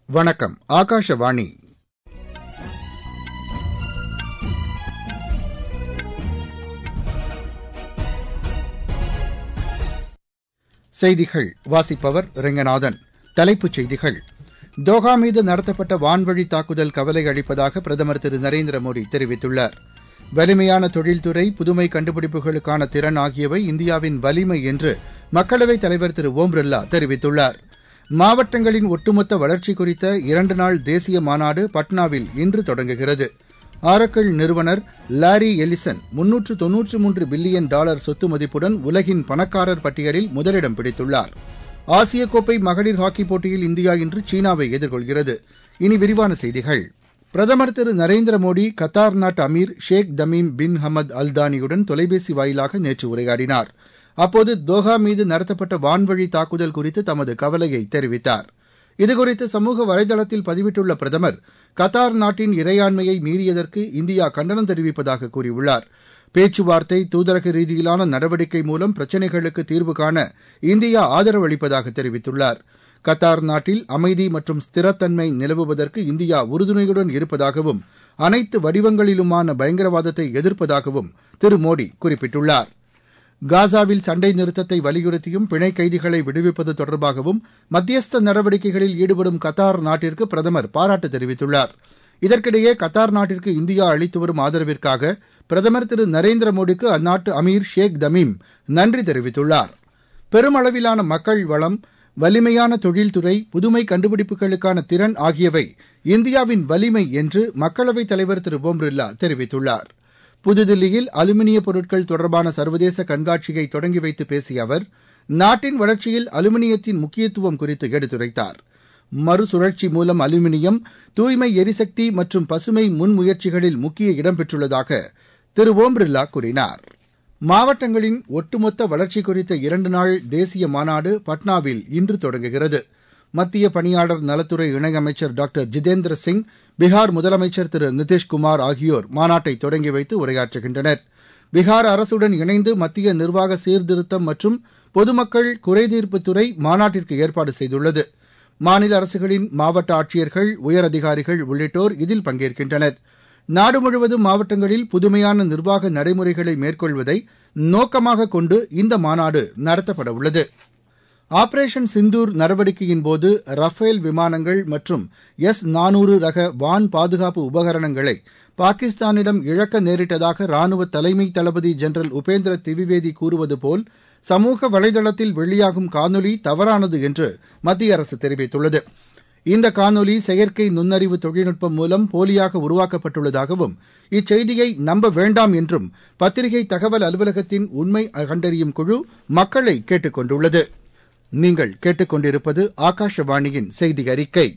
வணக்கம் ஆகாஷவாணி செய்திகள் வாசிப்பவர் ரெங்கநாதன் தலைப்புச் செய்திகள் தோஹா மீது நடத்தப்பட்ட வான்வழி தாக்குதல் கவலை அளிப்பதாக பிரதமர் திரு நரேந்திர மோடி தெரிவித்துள்ளார் வலிமையான தொழில்துறை புதுமை கண்டுபிடிப்புகளுக்கான திறன் ஆகியவை இந்தியாவின் வலிமை என்று மக்களவைத் தலைவர் திரு ஓம் பிர்லா தெரிவித்துள்ளார் மாவட்டங்களின் ஒட்டுமொத்த வளர்ச்சி குறித்த இரண்டு நாள் தேசிய மாநாடு பட்னாவில் இன்று தொடங்குகிறது ஆரக்கிள் நிறுவனர் லாரி எலிசன் முன்னூற்று தொன்னூற்று மூன்று பில்லியன் டாலர் சொத்து மதிப்புடன் உலகின் பணக்காரர் பட்டியலில் முதலிடம் பிடித்துள்ளார் ஆசிய கோப்பை மகளிர் ஹாக்கிப் போட்டியில் இந்தியா இன்று சீனாவை எதிர்கொள்கிறது இனி விரிவான செய்திகள் பிரதமர் திரு நரேந்திர மோடி கத்தார் நாட்டு அமீர் ஷேக் தமீம் பின் ஹமத் அல்தானியுடன் தொலைபேசி வாயிலாக நேற்று உரையாடினார் அப்போது தோஹா மீது நடத்தப்பட்ட வான்வழி தாக்குதல் குறித்து தமது கவலையை தெரிவித்தார் இதுகுறித்து சமூக வலைதளத்தில் பதிவிட்டுள்ள பிரதமர் கத்தார் நாட்டின் இறையாண்மையை மீறியதற்கு இந்தியா கண்டனம் தெரிவிப்பதாக கூறியுள்ளார் பேச்சுவார்த்தை தூதரக ரீதியிலான நடவடிக்கை மூலம் பிரச்சினைகளுக்கு தீர்வு காண இந்தியா ஆதரவு அளிப்பதாக தெரிவித்துள்ளார் கத்தார் நாட்டில் அமைதி மற்றும் ஸ்திரத்தன்மை நிலவுவதற்கு இந்தியா உறுதுணையுடன் இருப்பதாகவும் அனைத்து வடிவங்களிலுமான பயங்கரவாதத்தை எதிர்ப்பதாகவும் திரு மோடி குறிப்பிட்டுள்ளார் காசாவில் சண்டை நிறுத்தத்தை வலியுறுத்தியும் பிணை கைதிகளை விடுவிப்பது தொடர்பாகவும் மத்தியஸ்த நடவடிக்கைகளில் ஈடுபடும் கத்தார் நாட்டிற்கு பிரதமர் பாராட்டு தெரிவித்துள்ளார் இதற்கிடையே கத்தார் நாட்டிற்கு இந்தியா அளித்து வரும் ஆதரவிற்காக பிரதமர் திரு நரேந்திர மோடிக்கு அந்நாட்டு அமீர் ஷேக் தமீம் நன்றி தெரிவித்துள்ளார் பெருமளவிலான மக்கள் வளம் வலிமையான தொழில்துறை புதுமை கண்டுபிடிப்புகளுக்கான திறன் ஆகியவை இந்தியாவின் வலிமை என்று மக்களவைத் தலைவர் திரு ஓம் பிர்லா தெரிவித்துள்ளார் புதுதில்லியில் அலுமினிய பொருட்கள் தொடர்பான சர்வதேச கண்காட்சியை தொடங்கி வைத்து பேசிய அவர் நாட்டின் வளர்ச்சியில் அலுமினியத்தின் முக்கியத்துவம் குறித்து எடுத்துரைத்தார் மறுசுழற்சி மூலம் அலுமினியம் தூய்மை எரிசக்தி மற்றும் பசுமை முன்முயற்சிகளில் முக்கிய இடம் பெற்றுள்ளதாக திரு ஓம் பிர்லா கூறினார் மாவட்டங்களின் ஒட்டுமொத்த வளர்ச்சி குறித்த இரண்டு நாள் தேசிய மாநாடு பட்னாவில் இன்று தொடங்குகிறது மத்திய பணியாளர் நலத்துறை இணையமைச்சர் டாக்டர் ஜிதேந்திர சிங் பீகார் முதலமைச்சர் திரு நிதிஷ்குமார் ஆகியோர் மாநாட்டை தொடங்கி வைத்து உரையாற்றுகின்றனர் பீகார் அரசுடன் இணைந்து மத்திய நிர்வாக சீர்திருத்தம் மற்றும் பொதுமக்கள் குறைதீர்ப்புத்துறை மாநாட்டிற்கு ஏற்பாடு செய்துள்ளது மாநில அரசுகளின் மாவட்ட ஆட்சியர்கள் உயரதிகாரிகள் உள்ளிட்டோர் இதில் பங்கேற்கின்றனர் நாடு முழுவதும் மாவட்டங்களில் புதுமையான நிர்வாக நடைமுறைகளை மேற்கொள்வதை நோக்கமாக கொண்டு இந்த மாநாடு நடத்தப்பட உள்ளது ஆபரேஷன் சிந்தூர் நடவடிக்கையின்போது ரஃபேல் விமானங்கள் மற்றும் எஸ் நானூறு ரக வான் பாதுகாப்பு உபகரணங்களை பாகிஸ்தானிடம் இழக்க நேரிட்டதாக ராணுவ தலைமை தளபதி ஜெனரல் உபேந்திர திவிவேதி கூறுவது போல் சமூக வலைதளத்தில் வெளியாகும் காணொலி தவறானது என்று மத்திய அரசு தெரிவித்துள்ளது இந்த காணொலி செயற்கை நுண்ணறிவு தொழில்நுட்பம் மூலம் போலியாக உருவாக்கப்பட்டுள்ளதாகவும் இச்செய்தியை நம்ப வேண்டாம் என்றும் பத்திரிகை தகவல் அலுவலகத்தின் உண்மை கண்டறியும் குழு மக்களை கேட்டுக் கொண்டுள்ளது நீங்கள் கேட்டுக்கொண்டிருப்பது ஆகாஷவாணியின் செய்தி அறிக்கை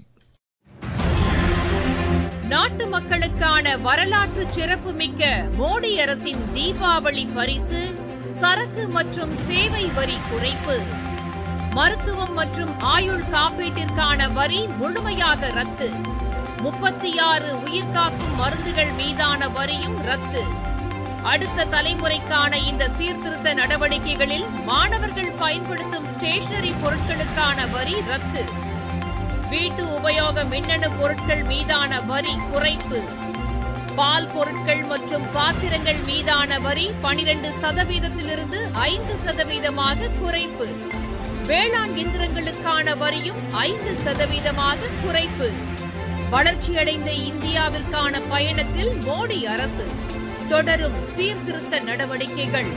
நாட்டு மக்களுக்கான வரலாற்று சிறப்புமிக்க மோடி அரசின் தீபாவளி பரிசு சரக்கு மற்றும் சேவை வரி குறைப்பு மருத்துவம் மற்றும் ஆயுள் காப்பீட்டிற்கான வரி முழுமையாக ரத்து முப்பத்தி ஆறு உயிர்காக்கும் மருந்துகள் மீதான வரியும் ரத்து அடுத்த தலைமுறைக்கான இந்த சீர்திருத்த நடவடிக்கைகளில் மாணவர்கள் பயன்படுத்தும் ஸ்டேஷனரி பொருட்களுக்கான வரி ரத்து வீட்டு உபயோக மின்னணு பொருட்கள் மீதான வரி குறைப்பு பால் பொருட்கள் மற்றும் பாத்திரங்கள் மீதான வரி பனிரெண்டு சதவீதத்திலிருந்து ஐந்து சதவீதமாக குறைப்பு வேளாண் இயந்திரங்களுக்கான வரியும் ஐந்து சதவீதமாக குறைப்பு வளர்ச்சியடைந்த இந்தியாவிற்கான பயணத்தில் மோடி அரசு தொடரும் சீர்திருத்த நடவடிக்கைகள்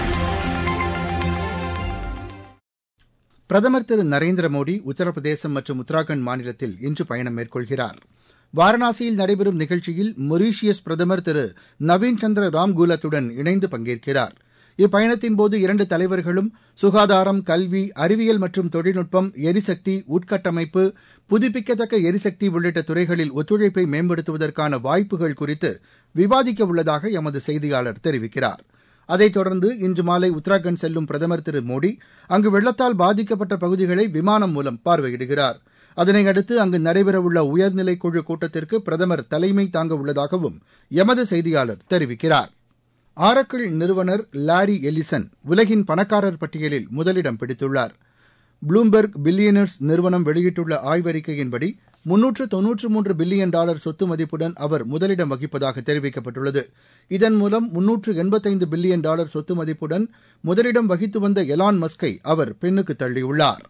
பிரதமர் திரு நரேந்திர மோடி உத்தரப்பிரதேசம் மற்றும் உத்தராகண்ட் மாநிலத்தில் இன்று பயணம் மேற்கொள்கிறார் வாரணாசியில் நடைபெறும் நிகழ்ச்சியில் மொரீஷியஸ் பிரதமர் திரு நவீன் சந்திர ராம்கூலத்துடன் இணைந்து பங்கேற்கிறார் இப்பயணத்தின்போது இரண்டு தலைவர்களும் சுகாதாரம் கல்வி அறிவியல் மற்றும் தொழில்நுட்பம் எரிசக்தி உட்கட்டமைப்பு புதுப்பிக்கத்தக்க எரிசக்தி உள்ளிட்ட துறைகளில் ஒத்துழைப்பை மேம்படுத்துவதற்கான வாய்ப்புகள் குறித்து விவாதிக்க உள்ளதாக எமது செய்தியாளர் தெரிவிக்கிறார் அதைத் தொடர்ந்து இன்று மாலை உத்தராகண்ட் செல்லும் பிரதமர் திரு மோடி அங்கு வெள்ளத்தால் பாதிக்கப்பட்ட பகுதிகளை விமானம் மூலம் பார்வையிடுகிறார் அதனையடுத்து அங்கு நடைபெறவுள்ள உயர்நிலைக் குழு கூட்டத்திற்கு பிரதமர் தலைமை தாங்க உள்ளதாகவும் எமது செய்தியாளர் தெரிவிக்கிறார் ஆரக்கிள் நிறுவனர் லாரி எலிசன் உலகின் பணக்காரர் பட்டியலில் முதலிடம் பிடித்துள்ளார் ப்ளூம்பெர்க் பில்லியனர்ஸ் நிறுவனம் வெளியிட்டுள்ள ஆய்வறிக்கையின்படி முன்னூற்று தொன்னூற்று மூன்று பில்லியன் டாலர் சொத்து மதிப்புடன் அவர் முதலிடம் வகிப்பதாக தெரிவிக்கப்பட்டுள்ளது இதன் மூலம் முன்னூற்று எண்பத்தைந்து பில்லியன் டாலர் சொத்து மதிப்புடன் முதலிடம் வகித்து வந்த எலான் மஸ்கை அவர் பின்னுக்கு தள்ளியுள்ளார்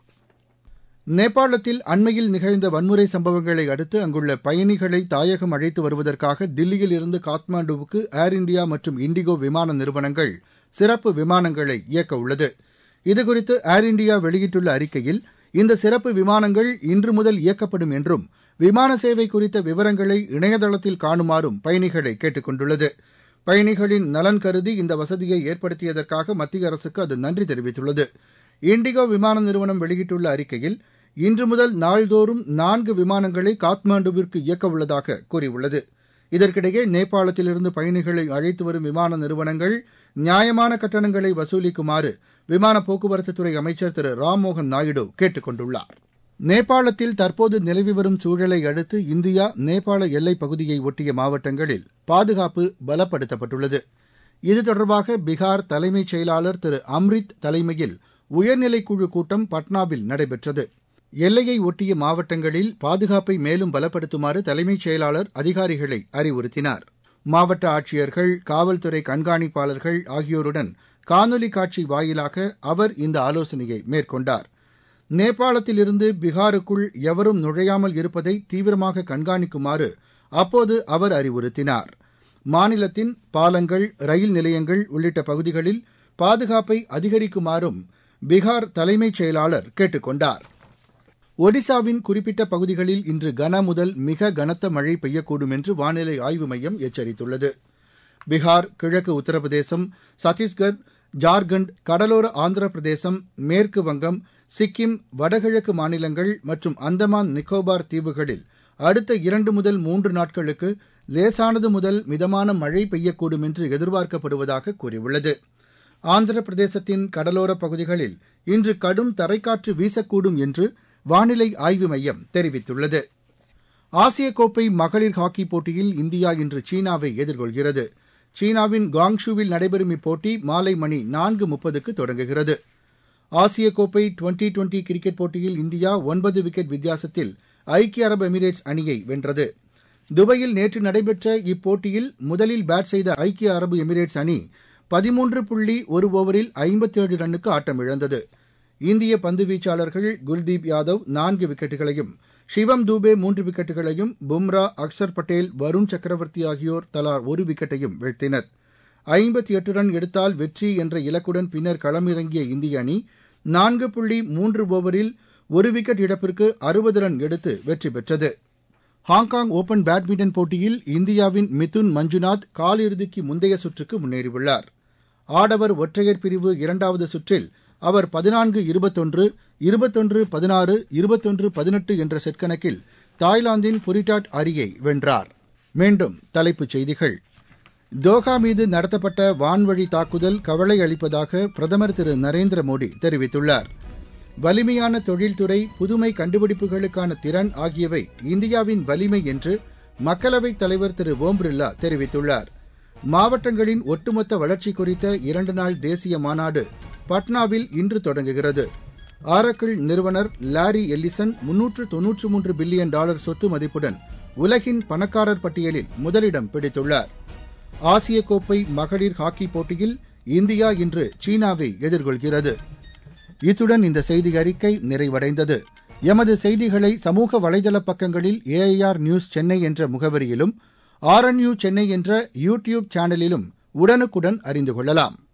நேபாளத்தில் அண்மையில் நிகழ்ந்த வன்முறை சம்பவங்களை அடுத்து அங்குள்ள பயணிகளை தாயகம் அழைத்து வருவதற்காக தில்லியில் இருந்து காத்மாண்டுவுக்கு ஏர் இண்டியா மற்றும் இண்டிகோ விமான நிறுவனங்கள் சிறப்பு விமானங்களை இயக்க உள்ளது இதுகுறித்து ஏர் இண்டியா வெளியிட்டுள்ள அறிக்கையில் இந்த சிறப்பு விமானங்கள் இன்று முதல் இயக்கப்படும் என்றும் விமான சேவை குறித்த விவரங்களை இணையதளத்தில் காணுமாறும் பயணிகளை கேட்டுக் கொண்டுள்ளது பயணிகளின் நலன் கருதி இந்த வசதியை ஏற்படுத்தியதற்காக மத்திய அரசுக்கு அது நன்றி தெரிவித்துள்ளது இண்டிகோ விமான நிறுவனம் வெளியிட்டுள்ள அறிக்கையில் இன்று முதல் நாள்தோறும் நான்கு விமானங்களை காத்மாண்டுவிற்கு இயக்க உள்ளதாக கூறியுள்ளது இதற்கிடையே நேபாளத்திலிருந்து பயணிகளை அழைத்து வரும் விமான நிறுவனங்கள் நியாயமான கட்டணங்களை வசூலிக்குமாறு விமான போக்குவரத்துத்துறை அமைச்சர் திரு ராம்மோகன் நாயுடு கேட்டுக் கொண்டுள்ளார் நேபாளத்தில் தற்போது நிலவி வரும் சூழலை அடுத்து இந்தியா நேபாள எல்லைப் பகுதியை ஒட்டிய மாவட்டங்களில் பாதுகாப்பு பலப்படுத்தப்பட்டுள்ளது இது தொடர்பாக பீகார் தலைமைச் செயலாளர் திரு அம்ரித் தலைமையில் உயர்நிலைக்குழு கூட்டம் பட்னாவில் நடைபெற்றது எல்லையை ஒட்டிய மாவட்டங்களில் பாதுகாப்பை மேலும் பலப்படுத்துமாறு தலைமைச் செயலாளர் அதிகாரிகளை அறிவுறுத்தினார் மாவட்ட ஆட்சியர்கள் காவல்துறை கண்காணிப்பாளர்கள் ஆகியோருடன் காணொலி காட்சி வாயிலாக அவர் இந்த ஆலோசனையை மேற்கொண்டார் நேபாளத்திலிருந்து பீகாருக்குள் எவரும் நுழையாமல் இருப்பதை தீவிரமாக கண்காணிக்குமாறு அப்போது அவர் அறிவுறுத்தினார் மாநிலத்தின் பாலங்கள் ரயில் நிலையங்கள் உள்ளிட்ட பகுதிகளில் பாதுகாப்பை அதிகரிக்குமாறும் பீகார் தலைமைச் செயலாளர் கேட்டுக் கொண்டார் ஒடிசாவின் குறிப்பிட்ட பகுதிகளில் இன்று கன முதல் மிக கனத்த மழை பெய்யக்கூடும் என்று வானிலை ஆய்வு மையம் எச்சரித்துள்ளது பீகார் கிழக்கு உத்தரப்பிரதேசம் சத்தீஸ்கர் ஜார்க்கண்ட் கடலோர ஆந்திர பிரதேசம் மேற்கு வங்கம் சிக்கிம் வடகிழக்கு மாநிலங்கள் மற்றும் அந்தமான் நிக்கோபார் தீவுகளில் அடுத்த இரண்டு முதல் மூன்று நாட்களுக்கு லேசானது முதல் மிதமான மழை பெய்யக்கூடும் என்று எதிர்பார்க்கப்படுவதாக கூறியுள்ளது ஆந்திர பிரதேசத்தின் கடலோரப் பகுதிகளில் இன்று கடும் தரைக்காற்று வீசக்கூடும் என்று வானிலை ஆய்வு மையம் தெரிவித்துள்ளது ஆசிய கோப்பை மகளிர் ஹாக்கி போட்டியில் இந்தியா இன்று சீனாவை எதிர்கொள்கிறது சீனாவின் காங்ஷுவில் நடைபெறும் இப்போட்டி மாலை மணி நான்கு முப்பதுக்கு தொடங்குகிறது ஆசிய கோப்பை டுவெண்டி டுவெண்டி கிரிக்கெட் போட்டியில் இந்தியா ஒன்பது விக்கெட் வித்தியாசத்தில் ஐக்கிய அரபு எமிரேட்ஸ் அணியை வென்றது துபாயில் நேற்று நடைபெற்ற இப்போட்டியில் முதலில் பேட் செய்த ஐக்கிய அரபு எமிரேட்ஸ் அணி பதிமூன்று புள்ளி ஒரு ஓவரில் ஐம்பத்தேழு ரன்னுக்கு ஆட்டமிழந்தது இந்திய பந்து வீச்சாளர்கள் குல்தீப் யாதவ் நான்கு விக்கெட்டுகளையும் சிவம் தூபே மூன்று விக்கெட்டுகளையும் பும்ரா அக்சர் பட்டேல் வருண் சக்கரவர்த்தி ஆகியோர் தலா ஒரு விக்கெட்டையும் வீழ்த்தினர் ஐம்பத்தி எட்டு ரன் எடுத்தால் வெற்றி என்ற இலக்குடன் பின்னர் களமிறங்கிய இந்திய அணி நான்கு புள்ளி மூன்று ஓவரில் ஒரு விக்கெட் இழப்பிற்கு அறுபது ரன் எடுத்து வெற்றி பெற்றது ஹாங்காங் ஓபன் பேட்மிண்டன் போட்டியில் இந்தியாவின் மிதுன் மஞ்சுநாத் காலிறுதிக்கு முந்தைய சுற்றுக்கு முன்னேறியுள்ளார் ஆடவர் ஒற்றையர் பிரிவு இரண்டாவது சுற்றில் அவர் பதினான்கு இருபத்தொன்று இருபத்தொன்று பதினாறு இருபத்தொன்று பதினெட்டு என்ற செட் கணக்கில் தாய்லாந்தின் புரிட்டாட் அரியை வென்றார் மீண்டும் தலைப்புச் செய்திகள் தோஹா மீது நடத்தப்பட்ட வான்வழி தாக்குதல் கவலை அளிப்பதாக பிரதமர் திரு நரேந்திர மோடி தெரிவித்துள்ளார் வலிமையான தொழில்துறை புதுமை கண்டுபிடிப்புகளுக்கான திறன் ஆகியவை இந்தியாவின் வலிமை என்று மக்களவைத் தலைவர் திரு ஓம் பிர்லா தெரிவித்துள்ளார் மாவட்டங்களின் ஒட்டுமொத்த வளர்ச்சி குறித்த இரண்டு நாள் தேசிய மாநாடு பட்னாவில் இன்று தொடங்குகிறது ஆரக்கிள் நிறுவனர் லாரி எல்லிசன் முன்னூற்று தொன்னூற்று மூன்று பில்லியன் டாலர் சொத்து மதிப்புடன் உலகின் பணக்காரர் பட்டியலில் முதலிடம் பிடித்துள்ளார் ஆசிய கோப்பை மகளிர் ஹாக்கி போட்டியில் இந்தியா இன்று சீனாவை எதிர்கொள்கிறது இத்துடன் இந்த செய்தி அறிக்கை நிறைவடைந்தது எமது செய்திகளை சமூக வலைதள பக்கங்களில் ஏஐஆர் நியூஸ் சென்னை என்ற முகவரியிலும் ஆர்என்யூ சென்னை என்ற யூ டியூப் சேனலிலும் உடனுக்குடன் அறிந்து கொள்ளலாம்